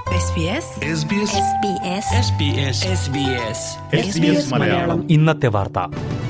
SBS SBS SBS Malayalam ഇന്നത്തെ വാർത്ത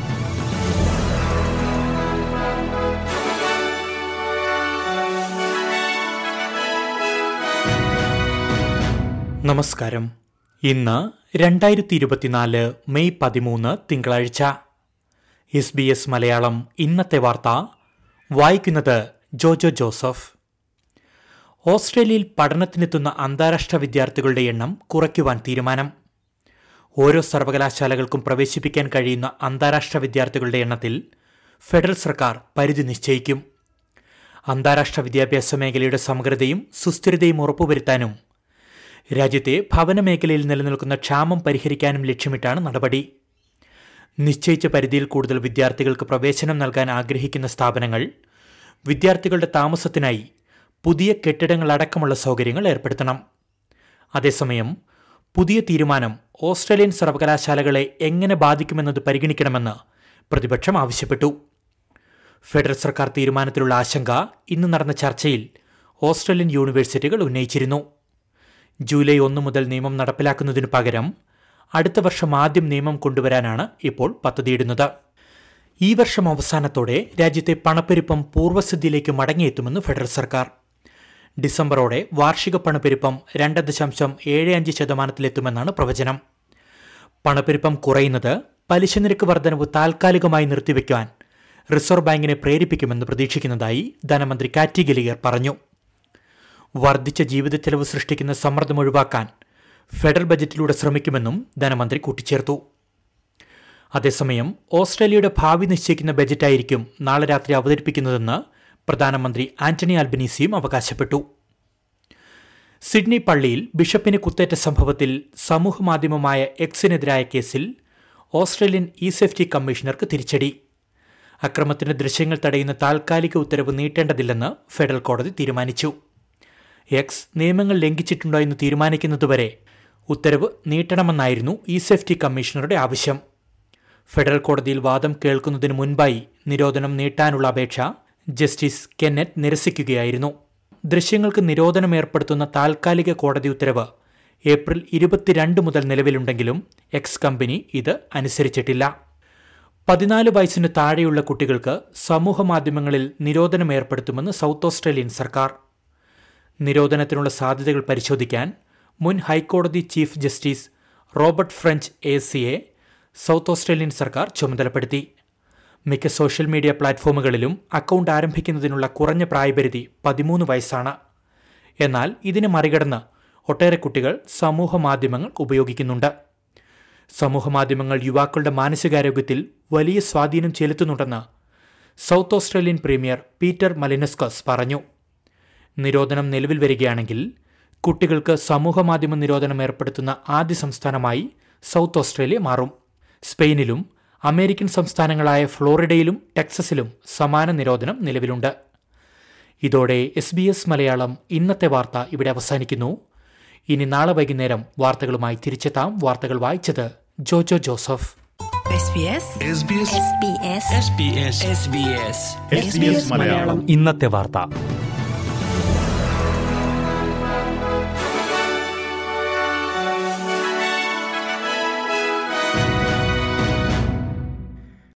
നമസ്കാരം ഇന്ന് രണ്ടായിരത്തി ഇരുപത്തിനാല് മെയ് പതിമൂന്ന് തിങ്കളാഴ്ച എസ് ബി എസ് മലയാളം ഇന്നത്തെ വാർത്ത വായിക്കുന്നത് ജോജോ ജോസഫ് ഓസ്ട്രേലിയയിൽ പഠനത്തിനെത്തുന്ന അന്താരാഷ്ട്ര വിദ്യാർത്ഥികളുടെ എണ്ണം കുറയ്ക്കുവാൻ തീരുമാനം ഓരോ സർവകലാശാലകൾക്കും പ്രവേശിപ്പിക്കാൻ കഴിയുന്ന അന്താരാഷ്ട്ര വിദ്യാർത്ഥികളുടെ എണ്ണത്തിൽ ഫെഡറൽ സർക്കാർ പരിധി നിശ്ചയിക്കും അന്താരാഷ്ട്ര വിദ്യാഭ്യാസ മേഖലയുടെ സമഗ്രതയും സുസ്ഥിരതയും ഉറപ്പുവരുത്താനും രാജ്യത്തെ ഭവന മേഖലയിൽ നിലനിൽക്കുന്ന ക്ഷാമം പരിഹരിക്കാനും ലക്ഷ്യമിട്ടാണ് നടപടി നിശ്ചയിച്ച പരിധിയിൽ കൂടുതൽ വിദ്യാർത്ഥികൾക്ക് പ്രവേശനം നൽകാൻ ആഗ്രഹിക്കുന്ന സ്ഥാപനങ്ങൾ വിദ്യാർത്ഥികളുടെ താമസത്തിനായി പുതിയ കെട്ടിടങ്ങളടക്കമുള്ള സൗകര്യങ്ങൾ ഏർപ്പെടുത്തണം അതേസമയം പുതിയ തീരുമാനം ഓസ്ട്രേലിയൻ സർവകലാശാലകളെ എങ്ങനെ ബാധിക്കുമെന്നത് പരിഗണിക്കണമെന്ന് പ്രതിപക്ഷം ആവശ്യപ്പെട്ടു ഫെഡറൽ സർക്കാർ തീരുമാനത്തിലുള്ള ആശങ്ക ഇന്ന് നടന്ന ചർച്ചയിൽ ഓസ്ട്രേലിയൻ യൂണിവേഴ്സിറ്റികൾ ഉന്നയിച്ചിരുന്നു ജൂലൈ ഒന്ന് മുതൽ നിയമം നടപ്പിലാക്കുന്നതിനു പകരം അടുത്ത വർഷം ആദ്യം നിയമം കൊണ്ടുവരാനാണ് ഇപ്പോൾ പദ്ധതിയിടുന്നത് ഈ വർഷം അവസാനത്തോടെ രാജ്യത്തെ പണപ്പെരുപ്പം പൂർവ്വസ്ഥിതിയിലേക്ക് മടങ്ങിയെത്തുമെന്ന് ഫെഡറൽ സർക്കാർ ഡിസംബറോടെ വാർഷിക പണപ്പെരുപ്പം രണ്ട് ദശാംശം ഏഴ് അഞ്ച് ശതമാനത്തിലെത്തുമെന്നാണ് പ്രവചനം പണപ്പെരുപ്പം കുറയുന്നത് പലിശ നിരക്ക് വർധനവ് താൽക്കാലികമായി നിർത്തിവെക്കുവാൻ റിസർവ് ബാങ്കിനെ പ്രേരിപ്പിക്കുമെന്ന് പ്രതീക്ഷിക്കുന്നതായി ധനമന്ത്രി കാറ്റി ഗലിയർ പറഞ്ഞു വർദ്ധിച്ച ജീവിത ചെലവ് സൃഷ്ടിക്കുന്ന സമ്മർദ്ദം ഒഴിവാക്കാൻ ഫെഡറൽ ബജറ്റിലൂടെ ശ്രമിക്കുമെന്നും ധനമന്ത്രി കൂട്ടിച്ചേർത്തു അതേസമയം ഓസ്ട്രേലിയയുടെ ഭാവി നിശ്ചയിക്കുന്ന ബജറ്റായിരിക്കും നാളെ രാത്രി അവതരിപ്പിക്കുന്നതെന്ന് പ്രധാനമന്ത്രി ആന്റണി ആൽബനീസിയും അവകാശപ്പെട്ടു സിഡ്നി പള്ളിയിൽ ബിഷപ്പിന് കുത്തേറ്റ സംഭവത്തിൽ സമൂഹമാധ്യമമായ എക്സിനെതിരായ കേസിൽ ഓസ്ട്രേലിയൻ ഇ സേഫ്റ്റി കമ്മീഷണർക്ക് തിരിച്ചടി അക്രമത്തിന്റെ ദൃശ്യങ്ങൾ തടയുന്ന താൽക്കാലിക ഉത്തരവ് നീട്ടേണ്ടതില്ലെന്ന് ഫെഡറൽ കോടതി തീരുമാനിച്ചു എക്സ് നിയമങ്ങൾ ലംഘിച്ചിട്ടുണ്ടോ എന്ന് തീരുമാനിക്കുന്നതുവരെ ഉത്തരവ് നീട്ടണമെന്നായിരുന്നു ഇ സേഫ്റ്റി കമ്മീഷണറുടെ ആവശ്യം ഫെഡറൽ കോടതിയിൽ വാദം കേൾക്കുന്നതിന് മുൻപായി നിരോധനം നീട്ടാനുള്ള അപേക്ഷ ജസ്റ്റിസ് കെന്നറ്റ് നിരസിക്കുകയായിരുന്നു ദൃശ്യങ്ങൾക്ക് നിരോധനം ഏർപ്പെടുത്തുന്ന താൽക്കാലിക കോടതി ഉത്തരവ് ഏപ്രിൽ ഇരുപത്തിരണ്ട് മുതൽ നിലവിലുണ്ടെങ്കിലും എക്സ് കമ്പനി ഇത് അനുസരിച്ചിട്ടില്ല പതിനാല് വയസ്സിന് താഴെയുള്ള കുട്ടികൾക്ക് സമൂഹമാധ്യമങ്ങളിൽ നിരോധനം ഏർപ്പെടുത്തുമെന്ന് സൗത്ത് ഓസ്ട്രേലിയൻ സർക്കാർ നിരോധനത്തിനുള്ള സാധ്യതകൾ പരിശോധിക്കാൻ മുൻ ഹൈക്കോടതി chief justice Robert French A സിയെ സൗത്ത് ഓസ്ട്രേലിയൻ സർക്കാർ ചുമതലപ്പെടുത്തി മിക്ക സോഷ്യൽ മീഡിയ പ്ലാറ്റ്ഫോമുകളിലും അക്കൗണ്ട് ആരംഭിക്കുന്നതിനുള്ള കുറഞ്ഞ പ്രായപരിധി പതിമൂന്ന് വയസ്സാണ് എന്നാൽ ഇതിനെ മറികടന്ന് ഒട്ടേറെ കുട്ടികൾ സമൂഹ മാധ്യമങ്ങൾ ഉപയോഗിക്കുന്നുണ്ട് സമൂഹമാധ്യമങ്ങൾ യുവാക്കളുടെ മാനസികാരോഗ്യത്തിൽ വലിയ സ്വാധീനം ചെലുത്തുന്നുണ്ടെന്ന് South Australian premier Peter Malinauskas പറഞ്ഞു നിരോധനം നിലവിൽ വരികയാണെങ്കിൽ കുട്ടികൾക്ക് സമൂഹമാധ്യമ നിരോധനം ഏർപ്പെടുത്തുന്ന ആദ്യ സംസ്ഥാനമായി സൗത്ത് ഓസ്ട്രേലിയ മാറും സ്പെയിനിലും അമേരിക്കൻ സംസ്ഥാനങ്ങളായ ഫ്ലോറിഡയിലും ടെക്സസിലും സമാന നിരോധനം നിലവിലുണ്ട് ഇതോടെ എസ് ബി എസ് മലയാളം ഇന്നത്തെ വാർത്ത ഇവിടെ അവസാനിക്കുന്നു ഇനി നാളെ വൈകുന്നേരം വാർത്തകളുമായി തിരിച്ചെത്താം വാർത്തകൾ വായിച്ചത് ജോജോ ജോസഫ് SBS SBS ഇന്നത്തെ വാർത്ത